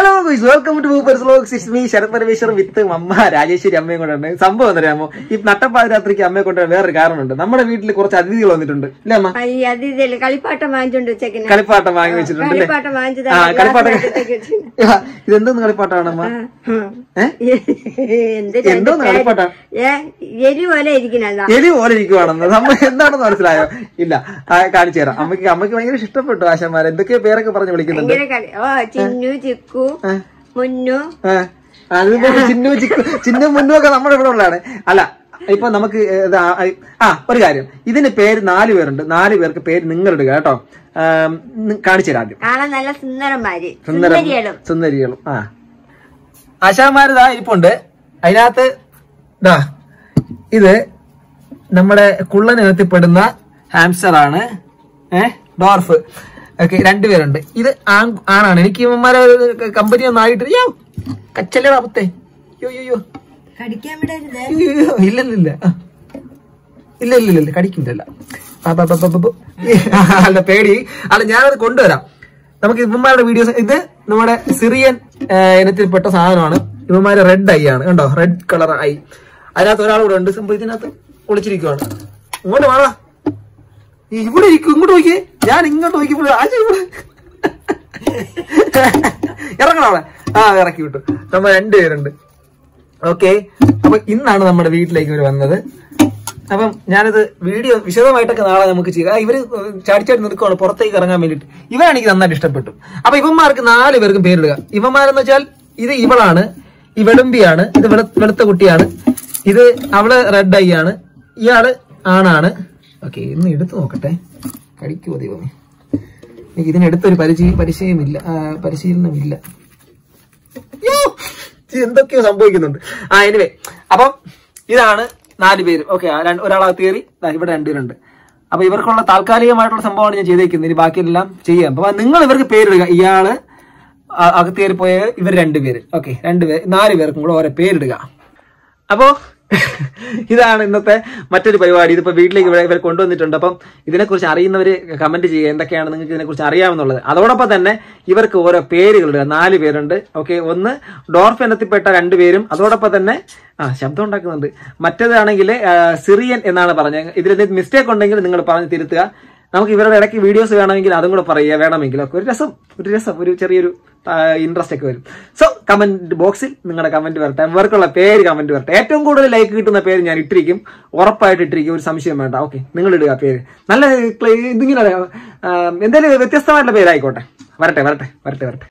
Hello guys welcome to Mooppers vlogs it's me Sarath Parameswar with അമ്മ രാജേശ്വരി അമ്മയും കൊണ്ടാണ് സംഭവം എന്നറിയാമോ ഈ നട്ടപ്പാതിരാത്രിക്ക് അമ്മയെ കൊണ്ട് വേറൊരു കാരണമുണ്ട് നമ്മുടെ വീട്ടിൽ കുറച്ച് അതിഥികൾ വന്നിട്ടുണ്ട് ഇല്ലേ അമ്മ ഈ അതിഥിയല്ലേ കളിപ്പാട്ടം വാങ്ങിച്ചോണ്ട് വെച്ചേക്കുന്ന കളിപ്പാട്ടം വാങ്ങി വെച്ചിട്ടുണ്ട് അല്ലേ കളിപ്പാട്ടം വാങ്ങിച്ചത് ആ കളിപ്പാട്ടം ഗ്ലാസ്സിനകത്തേക്ക് വെച്ച്. ആ, ഇതെന്തോന്ന് കളിപ്പാട്ടാണ് അമ്മ ഏ? എന്ത് എന്തോന്ന് കളിപ്പാട്ടാ ഏ എരി പോലെ ഇരിക്കണതാ എലി പോലെ ഇരിക്കുവാണെന്ന് നമ്മ എന്താണെന്ന് മനസ്സിലായോ ഇല്ല ആ, കാണിച്ചു തരാം അമ്മയ്ക്ക് അമ്മയ്ക്ക് ഭയങ്കര ഇഷ്ടപ്പെട്ടു ആശാന്മാർ എന്തൊക്കെയോ പേരൊക്കെ പറഞ്ഞ് വിളിക്കുന്നുണ്ട് ഭയങ്കര കളി ഓ ചിന്നു ചിക്കു മുന്നു ആ, അതിപ്പോ ചിന്നു ചിക്കു ചിന്നു മുന്നും ഒക്കെ നമ്മുടെ ഇവിടെ ഉള്ളതാണ് അല്ല ഇപ്പൊ നമുക്ക് ഇത് ആ- ആ ഒരു കാര്യം ഇതിന് പേര് നാല് പേരുണ്ട് നാല് പേർക്ക് പേര് നിങ്ങൾ ഇടുക കേട്ടോ ആം, നി- കാണിച്ചു തരാം ആദ്യം കാണാൻ നല്ല സുന്ദരന്മാര് സുന്ദരം സുന്ദരികളും സുന്ദരികളും ആ ആശാമാരിതാ ഇരിപ്പുണ്ട് അതിനകത്ത് ഇതാ ഇത് നമ്മുടെ കുള്ളനകത്തിപ്പെടുന്ന ഹാംസ്റ്റർ ആണ് ഏ ഡോർഫ് ഓക്കെ രണ്ടുപേരുണ്ട് ഇത് ആൺ ആണാണ് എനിക്ക് ഇവന്മാരെ കമ്പനി ഒന്നും ആയിട്ട് യ്യോ, കച്ചല്ലേടാ പുത്തേ യോ യോ യോ കടിക്കാൻ വിടരുത് യ്യോ, യ്യോ, യ്യോ. ഇല്ല ഇല്ല ഇല്ല ആ. ഇല്ല ഇല്ല ഇല്ല ഇല്ല കടിക്കില്ല അല്ല പേടി അല്ല ഞാനത് കൊണ്ടുവരാം നമുക്ക് ഇവന്മാരുടെ വീഡിയോസ് ഇത് നമ്മുടെ സിറിയൻ ആ, ഇനത്തിൽപ്പെട്ട സാധനമാണ് ഇവന്മാര് റെഡ് ഐ ആണ് കണ്ടോ റെഡ് കളർ ഐ അതിനകത്ത് ഒരാൾ കൂടെ ഉണ്ട് സംഭവം ഇതിനകത്ത് ഒളിച്ചിരിക്കുവാണ് ഇങ്ങോട്ട് വാടാ ഇവിടെ ഇരിക്കും ഇങ്ങോട്ട് നോക്കിയേ ഞാൻ ഇങ്ങോട്ട് നോക്കിയപ്പോൾ ആശ ഇവിടെ ഇറങ്ങണം അവിടെ ആ ഇറക്കി വിട്ടു നമ്മൾ രണ്ടുപേരുണ്ട് ഓക്കെ അപ്പൊ ഇന്നാണ് നമ്മുടെ വീട്ടിലേക്ക് ഇവർ വന്നത് അപ്പം ഞാനിത് വീഡിയോ വിശദമായിട്ടൊക്കെ നാളെ നമുക്ക് ചെയ്യാം ആ, ഇവര് ചാടിച്ചാടി നിൽക്കുവാണ് പുറത്തേക്ക് ഇറങ്ങാൻ വേണ്ടിട്ട് ഇവൻ എനിക്ക് നന്നായിട്ട് ഇഷ്ടപ്പെട്ടു അപ്പൊ ഇവന്മാർക്ക് നാല് പേർക്കും പേരിടുക ഇവന്മാരെന്ന് വെച്ചാൽ ഇത് ഇവളാണ് ഈ വെളുമ്പിയാണ് ഇത് വെളു വെളുത്ത കുട്ടിയാണ് ഇത് അവള് റെഡ് ഐ ആണ് ഇയാള് ആണാണ് ഓക്കെ ഇന്ന് എടുത്തു നോക്കട്ടെ കടിക്കുമോ ദൈവമേ എനിക്ക് ഇതിനെടുത്തൊരു പരിചയ പരിചയമില്ല ആ, പരിശീലനമില്ല യ്യോ! ഇത് എന്തൊക്കെയോ സംഭവിക്കുന്നുണ്ട് ആ എനിവേ അപ്പം ഇതാണ് നാല് പേര് ഓക്കെ ഒരാളകത്ത് കയറി ദാ ഇവിടെ രണ്ടുപേരുണ്ട് അപ്പൊ ഇവർക്കുള്ള താൽക്കാലികമായിട്ടുള്ള സംഭവമാണ് ഞാൻ ചെയ്തേക്കുന്നത് ഇനി ബാക്കിയെല്ലാം ചെയ്യാം അപ്പൊ നിങ്ങൾ ഇവർക്ക് പേരിടുക ഇയാള് അ- അകത്ത് കയറി പോയ ഇവർ രണ്ടുപേര് ഓക്കെ രണ്ടുപേർ നാല് പേർക്കും കൂടെ ഓരോ പേരിടുക അപ്പോ ഇതാണ് ഇന്നത്തെ മറ്റൊരു പരിപാടി ഇതിപ്പോ വീട്ടിലേക്ക് ഇവിടെ ഇവർ കൊണ്ടുവന്നിട്ടുണ്ട് അപ്പം ഇതിനെക്കുറിച്ച് അറിയുന്നവര് കമന്റ് ചെയ്യുക എന്തൊക്കെയാണ് നിങ്ങൾക്ക് ഇതിനെക്കുറിച്ച് അറിയാമെന്നുള്ളത് അതോടൊപ്പം തന്നെ ഇവർക്ക് ഓരോ പേരുകളുണ്ട് നാല് പേരുണ്ട് ഓക്കെ ഒന്ന് ഡോർഫ് എണ്ണത്തിൽപ്പെട്ട രണ്ടുപേരും അതോടൊപ്പം തന്നെ ആ ശബ്ദം ഉണ്ടാക്കുന്നുണ്ട് മറ്റേതാണെങ്കിൽ സിറിയൻ എന്നാണ് പറഞ്ഞത് ഇതിൽ മിസ്റ്റേക്ക് ഉണ്ടെങ്കിൽ നിങ്ങൾ പറഞ്ഞ് തിരുത്തുക നമുക്ക് ഇവരുടെ ഇടയ്ക്ക് വീഡിയോസ് വേണമെങ്കിൽ അതും കൂടെ പറയുക വേണമെങ്കിൽ ഒക്കെ ഒരു രസം ഒരു രസം ഒരു ചെറിയൊരു ഇൻട്രസ്റ്റ് ഒക്കെ വരും സോ കമന്റ് ബോക്സിൽ നിങ്ങളുടെ കമന്റ് വരട്ടെ ഇവർക്കുള്ള പേര് കമന്റ് വരട്ടെ ഏറ്റവും കൂടുതൽ ലൈക്ക് കിട്ടുന്ന പേര് ഞാൻ ഇട്ടിരിക്കും ഉറപ്പായിട്ട് ഇട്ടിരിക്കും ഒരു സംശയം വേണ്ട ഓക്കെ നിങ്ങൾ ഇടുക പേര് നല്ല ക്ല- ഇതിങ്ങനെ ആ, എന്തായാലും വ്യത്യസ്തമായിട്ടുള്ള പേരായിക്കോട്ടെ വരട്ടെ വരട്ടെ വരട്ടെ വരട്ടെ